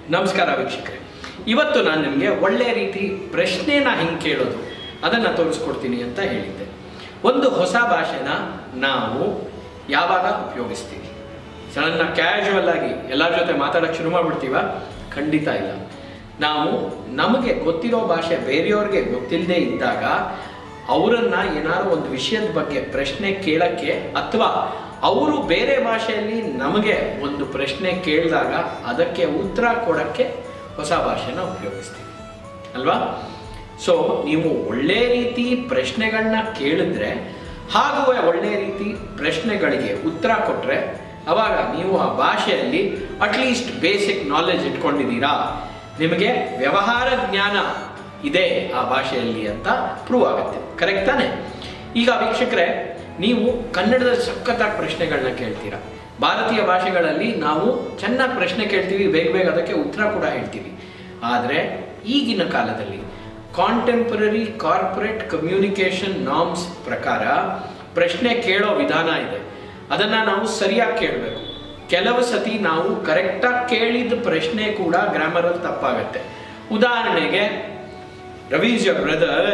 ನಮಸ್ಕಾರ ವೀಕ್ಷಕರೇ ಇವತ್ತು ನಾನು ನಿಮಗೆ ಒಳ್ಳೆಯ ರೀತಿ ಪ್ರಶ್ನೆನ ಹೆಂಗೆ ಕೇಳೋದು ಅದನ್ನು ತೋರಿಸ್ಕೊಡ್ತೀನಿ ಅಂತ ಹೇಳಿದ್ದೆ ಒಂದು ಹೊಸ ಭಾಷೆನ ನಾವು ಯಾವಾಗ ಉಪಯೋಗಿಸ್ತೀವಿ ಸಡನ್ನ ಕ್ಯಾಶುವಲ್ ಆಗಿ ಎಲ್ಲರ ಜೊತೆ ಮಾತಾಡೋಕ್ಕೆ ಶುರು ಮಾಡ್ಬಿಡ್ತೀವ ಖಂಡಿತ ಇಲ್ಲ ನಾವು ನಮಗೆ ಗೊತ್ತಿರೋ ಭಾಷೆ ಬೇರೆಯವ್ರಿಗೆ ಗೊತ್ತಿಲ್ಲದೆ ಇದ್ದಾಗ ಅವರನ್ನ ಏನಾದ್ರು ಒಂದು ವಿಷಯದ ಬಗ್ಗೆ ಪ್ರಶ್ನೆ ಕೇಳಕ್ಕೆ ಅಥವಾ ಅವರು ಬೇರೆ ಭಾಷೆಯಲ್ಲಿ ನಮಗೆ ಒಂದು ಪ್ರಶ್ನೆ ಕೇಳಿದಾಗ ಅದಕ್ಕೆ ಉತ್ತರ ಕೊಡಕ್ಕೆ ಹೊಸ ಭಾಷೆನ ಉಪಯೋಗಿಸ್ತೀವಿ ಅಲ್ವಾ ಸೊ ನೀವು ಒಳ್ಳೆ ರೀತಿ ಪ್ರಶ್ನೆಗಳನ್ನ ಕೇಳಿದ್ರೆ ಹಾಗೂ ಒಳ್ಳೆ ರೀತಿ ಪ್ರಶ್ನೆಗಳಿಗೆ ಉತ್ತರ ಕೊಟ್ರೆ ಅವಾಗ ನೀವು ಆ ಭಾಷೆಯಲ್ಲಿ ಅಟ್ಲೀಸ್ಟ್ ಬೇಸಿಕ್ ನಾಲೆಜ್ ಇಟ್ಕೊಂಡಿದ್ದೀರಾ ನಿಮಗೆ ವ್ಯವಹಾರ ಜ್ಞಾನ ಇದೆ ಆ ಭಾಷೆಯಲ್ಲಿ ಅಂತ ಪ್ರೂವ್ ಆಗುತ್ತೆ ಕರೆಕ್ಟ್ ತಾನೆ ಈಗ ವೀಕ್ಷಕರೇ ನೀವು ಕನ್ನಡದಲ್ಲಿ ಸಖತ್ತಾಗಿ ಪ್ರಶ್ನೆಗಳನ್ನ ಕೇಳ್ತೀರಾ ಭಾರತೀಯ ಭಾಷೆಗಳಲ್ಲಿ ನಾವು ಚೆನ್ನಾಗಿ ಪ್ರಶ್ನೆ ಕೇಳ್ತೀವಿ ಬೇಗ ಬೇಗ ಅದಕ್ಕೆ ಉತ್ತರ ಕೂಡ ಹೇಳ್ತೀವಿ ಆದರೆ ಈಗಿನ ಕಾಲದಲ್ಲಿ ಕಾಂಟೆಂಪರರಿ ಕಾರ್ಪೊರೇಟ್ ಕಮ್ಯುನಿಕೇಷನ್ ನಾರ್ಮ್ಸ್ ಪ್ರಕಾರ ಪ್ರಶ್ನೆ ಕೇಳೋ ವಿಧಾನ ಇದೆ ಅದನ್ನು ನಾವು ಸರಿಯಾಗಿ ಕೇಳಬೇಕು ಕೆಲವು ಸತಿ ನಾವು ಕರೆಕ್ಟಾಗಿ ಕೇಳಿದ ಪ್ರಶ್ನೆ ಕೂಡ ಗ್ರಾಮರಲ್ಲಿ ತಪ್ಪಾಗತ್ತೆ ಉದಾಹರಣೆಗೆ Ravi is your brother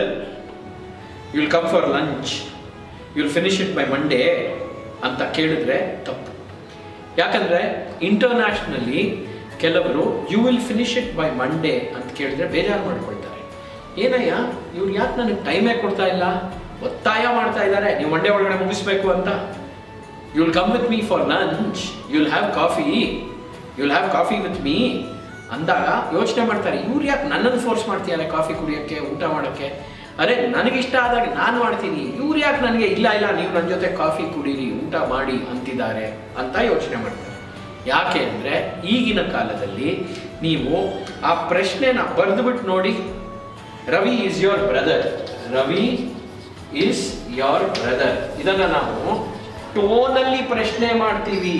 will come for lunch will finish it by Monday ಅಂತ ಕೇಳಿದ್ರೆ ತಪ್ಪು ಯಾಕಂದ್ರೆ ಇಂಟರ್ನ್ಯಾಷನಲಿ ಕೆಲವರು you will finish it by Monday ಅಂತ ಕೇಳಿದ್ರೆ ಬೇಜಾರು ಮಾಡ್ಕೊಳ್ತಾರೆ ಏನಯ್ಯ ಇವ್ರು ಯಾಕೆ ನನಗೆ ಟೈಮೇ ಕೊಡ್ತಾ ಇಲ್ಲ ಒತ್ತಾಯ ಮಾಡ್ತಾ ಇದ್ದಾರೆ ನೀವು ಮಂಡೇ ಒಳಗಡೆ ಮುಗಿಸ್ಬೇಕು ಅಂತ you will come with me for lunch you will have coffee you will have coffee with me ಅಂದಾಗ ಯೋಚನೆ ಮಾಡ್ತಾರೆ ಇವ್ರು ಯಾಕೆ ನನ್ನನ್ನು ಫೋರ್ಸ್ ಮಾಡ್ತಿದ್ದಾರೆ ಕಾಫಿ ಕುಡಿಯೋಕ್ಕೆ ಊಟ ಮಾಡೋಕ್ಕೆ ಅರೆ ನನಗಿಷ್ಟ ಆದಾಗ ನಾನು ಮಾಡ್ತೀನಿ ಇವ್ರು ಯಾಕೆ ನನಗೆ ಇಲ್ಲ ಇಲ್ಲ ನೀವು ನನ್ನ ಜೊತೆ ಕಾಫಿ ಕುಡೀರಿ ಊಟ ಮಾಡಿ ಅಂತಿದ್ದಾರೆ ಅಂತ ಯೋಚನೆ ಮಾಡ್ತಾರೆ ಯಾಕೆ ಅಂದರೆ ಈಗಿನ ಕಾಲದಲ್ಲಿ ನೀವು ಆ ಪ್ರಶ್ನೆನ ಬರೆದುಬಿಟ್ಟು ನೋಡಿ Ravi is your brother Ravi is your brother ಇದನ್ನ ನಾವು ಟೋನಲ್ಲಿ ಪ್ರಶ್ನೆ ಮಾಡ್ತೀವಿ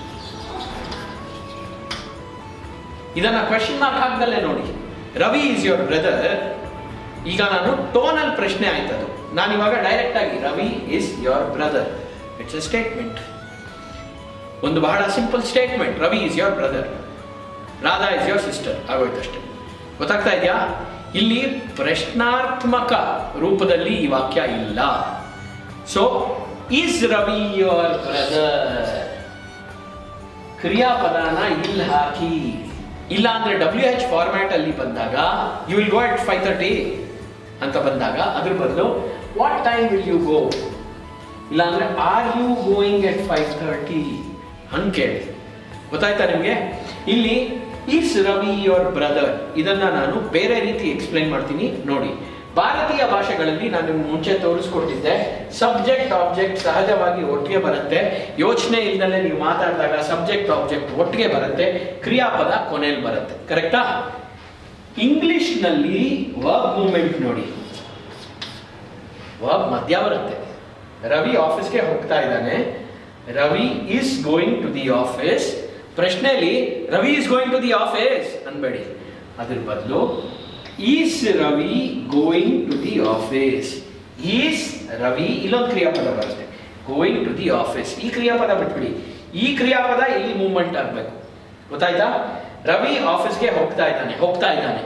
ಇದನ್ನ ಕ್ವಶನ್ ಮಾರ್ಕ್ ಹಾಕ್ದಲ್ಲೇ ನೋಡಿ ರವಿ ಈಸ್ ಯೋರ್ ಬ್ರದರ್ ಈಗ ನಾನು ಟೋನಲ್ಲಿ ಪ್ರಶ್ನೆ ಆಯ್ತದು ನಾನು ಇವಾಗ ಡೈರೆಕ್ಟ್ ಆಗಿ Ravi is your brother it's a statement ಒಂದು ಬಹಳ simple statement Ravi is your brother Radha is your sister ಆಗೋಯ್ತಷ್ಟೇ ಗೊತ್ತಾಗ್ತಾ ಇದೆಯಾ ಇಲ್ಲಿ ಪ್ರಶ್ನಾತ್ಮಕ ರೂಪದಲ್ಲಿ ಈ ವಾಕ್ಯ ಇಲ್ಲ so is Ravi your brother ಕ್ರಿಯಾಪದನ ಇಲ್ಲಿ ಹಾಕಿ ಇಲ್ಲ ಅಂದ್ರೆ ಡಬ್ಲ್ಯೂ ಎಚ್ ಫಾರ್ಮ್ಯಾಟ್ ಅಲ್ಲಿ ಬಂದಾಗ you will go at five thirty ಅಂತ ಬಂದಾಗ ಅದ್ರ ಬದಲು what time will you go ಇಲ್ಲ ಅಂದ್ರೆ are you going at five thirty ಹಂಗೆ ಕೇಳಿ ಗೊತ್ತಾಯ್ತಾ ನಿಮಗೆ ಇಲ್ಲಿ ಈಸ್ ರವಿ ಯೋರ್ ಬ್ರದರ್ ಇದನ್ನ ನಾನು ಬೇರೆ ರೀತಿ ಎಕ್ಸ್ಪ್ಲೈನ್ ಮಾಡ್ತೀನಿ ನೋಡಿ ಭಾರತೀಯ ಭಾಷೆಗಳಲ್ಲಿ ನಾನು ನಿಮ್ಗೆ ಮುಂಚೆ ತೋರಿಸ್ಕೊಟ್ಟಿದ್ದೆ ಸಬ್ಜೆಕ್ಟ್ ಆಬ್ಜೆಕ್ಟ್ ಸಹಜವಾಗಿ ಒಟ್ಟಿಗೆ ಬರುತ್ತೆ ಯೋಚನೆ ಇಲ್ದಲೆ ನೀವು ಮಾತಾಡಿದಾಗ ಸಬ್ಜೆಕ್ಟ್ ಆಬ್ಜೆಕ್ಟ್ ಒಟ್ಟಿಗೆ ಬರುತ್ತೆ ಕ್ರಿಯಾಪದ ಕೊನೆಯಲ್ಲಿ ಬರುತ್ತೆ ಕರೆಕ್ಟಾ ಇಂಗ್ಲಿಷ್ನಲ್ಲಿ ವರ್ಬ್ ಮೂಮೆಂಟ್ ನೋಡಿ ವರ್ಬ್ ಮಧ್ಯ ಬರುತ್ತೆ ರವಿ ಆಫೀಸ್ಗೆ ಹೋಗ್ತಾ ಇದ್ದಾನೆ Ravi is going to the office ಪ್ರಶ್ನೆಯಲ್ಲಿ Ravi is going to the office ಅನ್ಬೇಡಿ ಅದ್ರ ಬದಲು is Ravi going to the office is Ravi ಇಲ್ಲೊಂದು ಕ್ರಿಯಾಪದ ಬರುತ್ತೆ ಗೋಯಿಂಗ್ ಟು ದಿ ಆಫೀಸ್ ಈ ಕ್ರಿಯಾಪದ ಬಿಟ್ಬಿಡಿ ಈ ಕ್ರಿಯಾಪದ ಇಲ್ಲಿ ಮೂವ್ಮೆಂಟ್ ಆಗಬೇಕು ಗೊತ್ತಾಯ್ತಾ ರವಿ ಆಫೀಸ್ಗೆ ಹೋಗ್ತಾ ಇದ್ದಾನೆ ಹೋಗ್ತಾ ಇದ್ದಾನೆ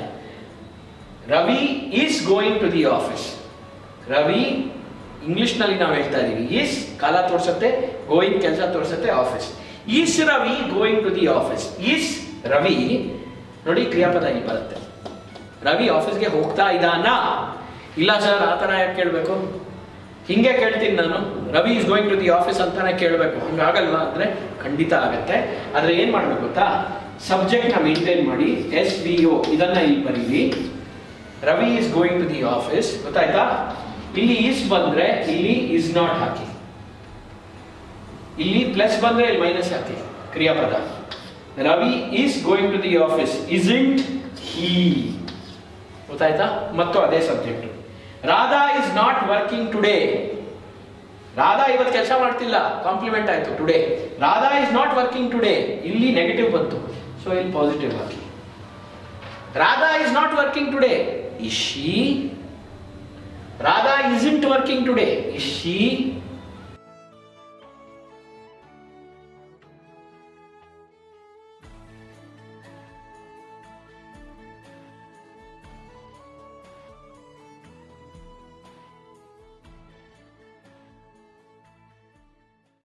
Ravi is going to the office Ravi ಇಂಗ್ಲಿಷ್ನಲ್ಲಿ ನಾವು ಹೇಳ್ತಾ ಇದೀವಿ ಈಸ್ ಕಾಲ ತೋರಿಸುತ್ತೆ ಗೋಯಿಂಗ್ ಕೆಲಸ ತೋರಿಸುತ್ತೆ office is Ravi going to the office is Ravi ನೋಡಿ ಕ್ರಿಯಾಪದ ಇಲ್ಲಿ ಬರುತ್ತೆ ರವಿ ಆಫೀಸ್ಗೆ ಹೋಗ್ತಾ ಇದ್ದಾನಾ ಇಲ್ಲ ಸರ್ ಆ ಥರ ಯಾಕೆ ಕೇಳಬೇಕು ಹಿಂಗೆ ಕೇಳ್ತೀನಿ ನಾನು Ravi is going to the office ಅಂತಾನೆ ಕೇಳಬೇಕು ಹಂಗಾಗಲ್ವಾ ಅಂದರೆ ಖಂಡಿತ ಆಗತ್ತೆ ಆದರೆ ಏನು ಮಾಡಬೇಕು ಗೊತ್ತಾ ಸಬ್ಜೆಕ್ಟ್ನ ಮೇಂಟೈನ್ ಮಾಡಿ ಎಸ್ ವಿ ಒ ಇದನ್ನ ಇಲ್ಲಿ ಬರೀರಿ Ravi is going to the office ಗೊತ್ತಾಯ್ತಾ ಇಲ್ಲಿ ಈಸ್ ಬಂದ್ರೆ ಇಲ್ಲಿ ಇಸ್ ನಾಟ್ ಹಾಕಿ ಇಲ್ಲಿ ಪ್ಲಸ್ ಬಂದ್ರೆ ಇಲ್ಲಿ ಮೈನಸ್ ಹಾಕಿ ಕ್ರಿಯಾಪದ Ravi is going to the office isn't he ಗೊತ್ತಾಯ್ತಾ ಮತ್ತು ಅದೇ subject Radha is not working today Radha ಇವತ್ತು ಕೆಲಸ ಮಾಡ್ತಿಲ್ಲ ಕಾಂಪ್ಲಿಮೆಂಟ್ ಆಯ್ತು today Radha is not working today ಇಲ್ಲಿ ನೆಗೆಟಿವ್ ಬಂತು ಸೊ ಇಲ್ಲಿ ಪಾಸಿಟಿವ್ ಹಾಕಿ Radha is not working today is she Radha isn't working today is she